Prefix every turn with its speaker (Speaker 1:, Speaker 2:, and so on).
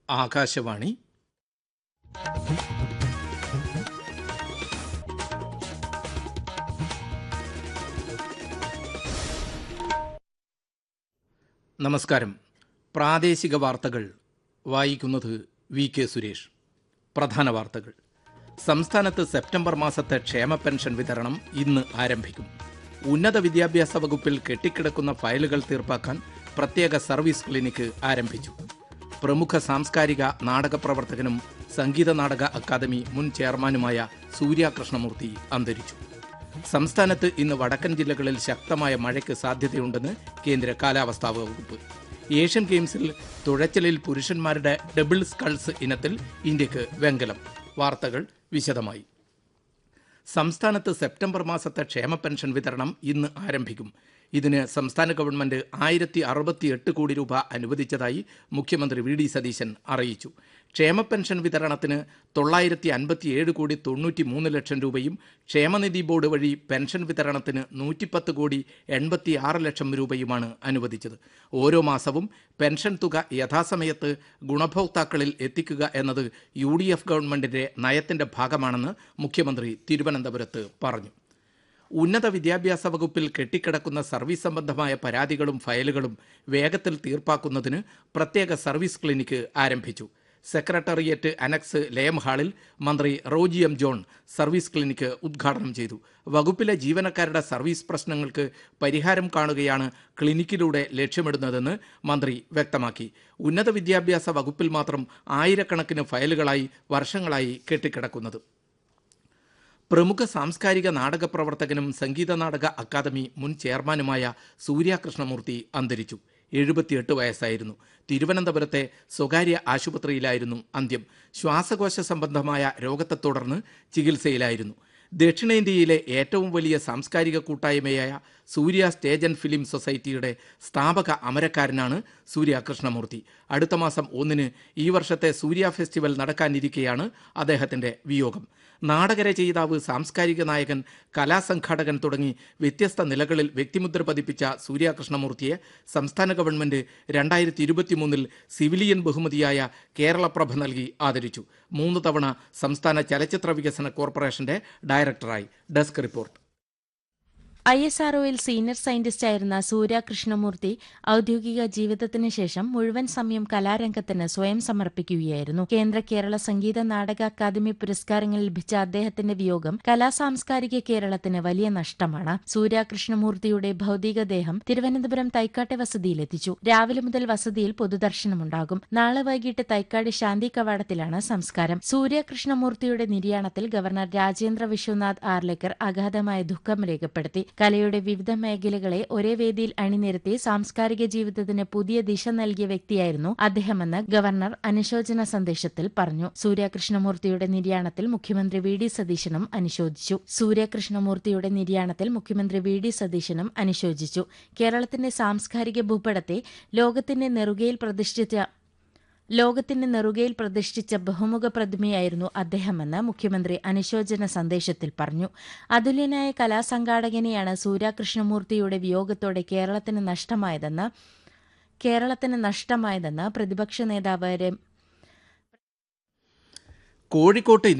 Speaker 1: ആകാശവാണി നമസ്കാരം പ്രാദേശിക വാർത്തകൾ വായിക്കുന്നത് വി കെ സുരേഷ് പ്രധാന വാർത്തകൾ സംസ്ഥാനത്ത് സെപ്റ്റംബർ മാസത്തെ ക്ഷേമ പെൻഷൻ വിതരണം ഇന്ന് ആരംഭിക്കും ഉന്നത വിദ്യാഭ്യാസ വകുപ്പിൽ കെട്ടിക്കിടക്കുന്ന ഫയലുകൾ തീർപ്പാക്കാൻ പ്രത്യേക സർവീസ് ക്ലിനിക്ക് ആരംഭിച്ചു പ്രമുഖ സാംസ്കാരിക നാടക പ്രവർത്തകനും സംഗീത നാടക അക്കാദമി മുൻ ചെയർമാനുമായ സൂര്യ കൃഷ്ണമൂർത്തി അന്തരിച്ചു സംസ്ഥാനത്ത് ഇന്ന് വടക്കൻ ജില്ലകളിൽ ശക്തമായ മഴയ്ക്ക് സാധ്യതയുണ്ടെന്ന് കേന്ദ്ര കാലാവസ്ഥാ വകുപ്പ് ഏഷ്യൻ ഗെയിംസിൽ തുഴച്ചിലിൽ പുരുഷന്മാരുടെ ഡബിൾ സ്കൾസ് ഇനത്തിൽ ഇന്ത്യക്ക് വെങ്കലം വാർത്തകൾ വിശദമായി സംസ്ഥാനത്ത് സെപ്റ്റംബർ മാസത്തെ ക്ഷേമ പെൻഷൻ വിതരണം ഇന്ന് ആരംഭിക്കും ഇതിന് സംസ്ഥാന ഗവൺമെന്റ് ആയിരത്തി അറുപത്തിയെട്ട് കോടി രൂപ അനുവദിച്ചതായി മുഖ്യമന്ത്രി വി ഡി സതീശൻ അറിയിച്ചു ക്ഷേമ പെൻഷൻ വിതരണത്തിന് തൊള്ളായിരത്തി അൻപത്തിയേഴ് കോടി തൊണ്ണൂറ്റി മൂന്ന് ലക്ഷം രൂപയും ക്ഷേമനിധി ബോർഡ് വഴി പെൻഷൻ വിതരണത്തിന് നൂറ്റിപ്പത്ത് കോടി എൺപത്തി ആറ് ലക്ഷം രൂപയുമാണ് അനുവദിച്ചത് ഓരോ മാസവും പെൻഷൻ തുക യഥാസമയത്ത് ഗുണഭോക്താക്കളിൽ എത്തിക്കുക എന്നത് യു ഡി എഫ് ഗവൺമെന്റിന്റെ നയത്തിന്റെ ഭാഗമാണെന്ന് മുഖ്യമന്ത്രി തിരുവനന്തപുരത്ത് പറഞ്ഞു ഉന്നത വിദ്യാഭ്യാസ വകുപ്പിൽ കെട്ടിക്കിടക്കുന്ന സർവീസ് സംബന്ധമായ പരാതികളും ഫയലുകളും വേഗത്തിൽ തീർപ്പാക്കുന്നതിന് പ്രത്യേക സർവീസ് ക്ലിനിക്ക് ആരംഭിച്ചു സെക്രട്ടേറിയറ്റ് അനക്സ് ലയം ഹാളിൽ മന്ത്രി Roji M John service clinic ഉദ്ഘാടനം ചെയ്തു വകുപ്പിലെ ജീവനക്കാരുടെ സർവീസ് പ്രശ്നങ്ങൾക്ക് പരിഹാരം കാണുകയാണ് ക്ലിനിക്കിലൂടെ ലക്ഷ്യമിടുന്നതെന്ന് മന്ത്രി വ്യക്തമാക്കി ഉന്നത വിദ്യാഭ്യാസ വകുപ്പിൽ മാത്രം ആയിരക്കണക്കിന് ഫയലുകളായി വർഷങ്ങളായി കെട്ടിക്കിടക്കുന്നത് പ്രമുഖ സാംസ്കാരിക നാടക പ്രവർത്തകനും സംഗീത നാടക അക്കാദമി മുൻ ചെയർമാനുമായ സൂര്യ കൃഷ്ണമൂർത്തി അന്തരിച്ചു എഴുപത്തിയെട്ട് വയസ്സായിരുന്നു തിരുവനന്തപുരത്തെ സ്വകാര്യ ആശുപത്രിയിലായിരുന്നു അന്ത്യം ശ്വാസകോശ സംബന്ധമായ രോഗത്തെ തുടർന്ന് ചികിത്സയിലായിരുന്നു ദക്ഷിണേന്ത്യയിലെ ഏറ്റവും വലിയ സാംസ്കാരിക കൂട്ടായ്മയായ സൂര്യ സ്റ്റേജ് ആൻഡ് ഫിലിം സൊസൈറ്റിയുടെ സ്ഥാപക അമരക്കാരനാണ് സൂര്യ കൃഷ്ണമൂർത്തി അടുത്ത മാസം ഒന്നിന് ഈ വർഷത്തെ സൂര്യ ഫെസ്റ്റിവൽ നടക്കാനിരിക്കെയാണ് അദ്ദേഹത്തിന്റെ വിയോഗം നാടകരചയിതാവ് സാംസ്കാരിക നായകൻ കലാസംഘാടകൻ തുടങ്ങി വ്യത്യസ്ത നിലകളിൽ വ്യക്തിമുദ്ര പതിപ്പിച്ച സൂര്യ കൃഷ്ണമൂർത്തിയെ സംസ്ഥാന ഗവൺമെന്റ് രണ്ടായിരത്തി ഇരുപത്തിമൂന്നിൽ സിവിലിയൻ ബഹുമതിയായ കേരളപ്രഭ നൽകി ആദരിച്ചു മൂന്ന് തവണ സംസ്ഥാന ചലച്ചിത്ര വികസന കോർപ്പറേഷന്റെ ഡയറക്ടറായി ഡെസ്ക് റിപ്പോർട്ട്
Speaker 2: ഐ എസ് ആർഒയിൽ സീനിയർ സയന്റിസ്റ്റായിരുന്ന സൂര്യ കൃഷ്ണമൂർത്തി ഔദ്യോഗിക ജീവിതത്തിന് ശേഷം മുഴുവൻ സമയം കലാരംഗത്തിന് സ്വയം സമർപ്പിക്കുകയായിരുന്നു കേന്ദ്ര കേരള സംഗീത നാടക അക്കാദമി പുരസ്കാരങ്ങൾ ലഭിച്ച അദ്ദേഹത്തിന്റെ വിയോഗം കലാസാംസ്കാരിക കേരളത്തിന് വലിയ നഷ്ടമാണ് സൂര്യ കൃഷ്ണമൂർത്തിയുടെ ഭൗതികദേഹം തിരുവനന്തപുരം തൈക്കാട്ടെ വസതിയിലെത്തിച്ചു രാവിലെ മുതൽ വസതിയിൽ പൊതുദർശനമുണ്ടാകും നാളെ വൈകിട്ട് തൈക്കാട് ശാന്തി കവാടത്തിലാണ് സംസ്കാരം സൂര്യ കൃഷ്ണമൂർത്തിയുടെ നിര്യാണത്തിൽ ഗവർണർ രാജേന്ദ്ര വിശ്വനാഥ് ആർലേക്കർ അഗാധമായ ദുഃഖം രേഖപ്പെടുത്തി കലയുടെ വിവിധ മേഖലകളെ ഒരേ വേദിയിൽ അണിനിരത്തി സാംസ്കാരിക ജീവിതത്തിന് പുതിയ ദിശ നൽകിയ വ്യക്തിയായിരുന്നു അദ്ദേഹമെന്ന് ഗവർണർ അനുശോചന സന്ദേശത്തിൽ പറഞ്ഞു സൂര്യകൃഷ്ണമൂർത്തിയുടെ നിര്യാണത്തിൽ മുഖ്യമന്ത്രി വി ഡി സതീശനും അനുശോചിച്ചു സൂര്യകൃഷ്ണമൂർത്തിയുടെ നിര്യാണത്തിൽ മുഖ്യമന്ത്രി വി ഡി സതീശനും അനുശോചിച്ചു കേരളത്തിന്റെ സാംസ്കാരിക ഭൂപടത്തെ ലോകത്തിന്റെ നെറുകയിൽ പ്രതിഷ്ഠിച്ച ലോകത്തിന്റെ നെറുകയിൽ പ്രതിഷ്ഠിച്ച ബഹുമുഖ പ്രതിമയായിരുന്നു അദ്ദേഹമെന്ന് മുഖ്യമന്ത്രി അനുശോചന സന്ദേശത്തിൽ പറഞ്ഞു അതുല്യനായ കലാസംഘാടകനെയാണ് സൂര്യകൃഷ്ണമൂർത്തിയുടെ വിയോഗത്തോടെ കേരളത്തിന് നഷ്ടമായതെന്ന് കേരളത്തിന് നഷ്ടമായതെന്ന് പ്രതിപക്ഷ നേതാവ്
Speaker 1: കോഴിക്കോട്ട്